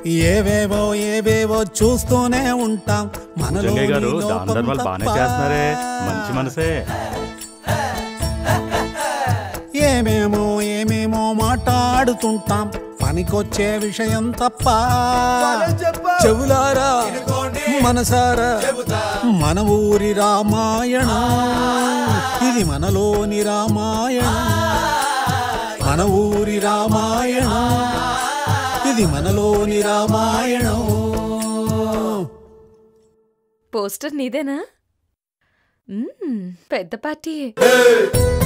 ఏవేవో ఏవేవో చూస్తూనే ఉంటాం మనలో జంగయ్య గారు దాన ధర్మాలు బాగానే చేస్తున్నారే మంచి మనసే ఏమేమో ఏమేమో మాట్లాడుతుంటాం పనికొచ్చే విషయం తప్ప చెవులారా మనసారా మన ఊరి రామాయణం ఇది మనలోని రామాయణం మన ఊరి రామాయణం ఇది మనలోని రామాయణం పోస్టర్ నీదేనా మ్మ్, పెద్ద పార్టీయే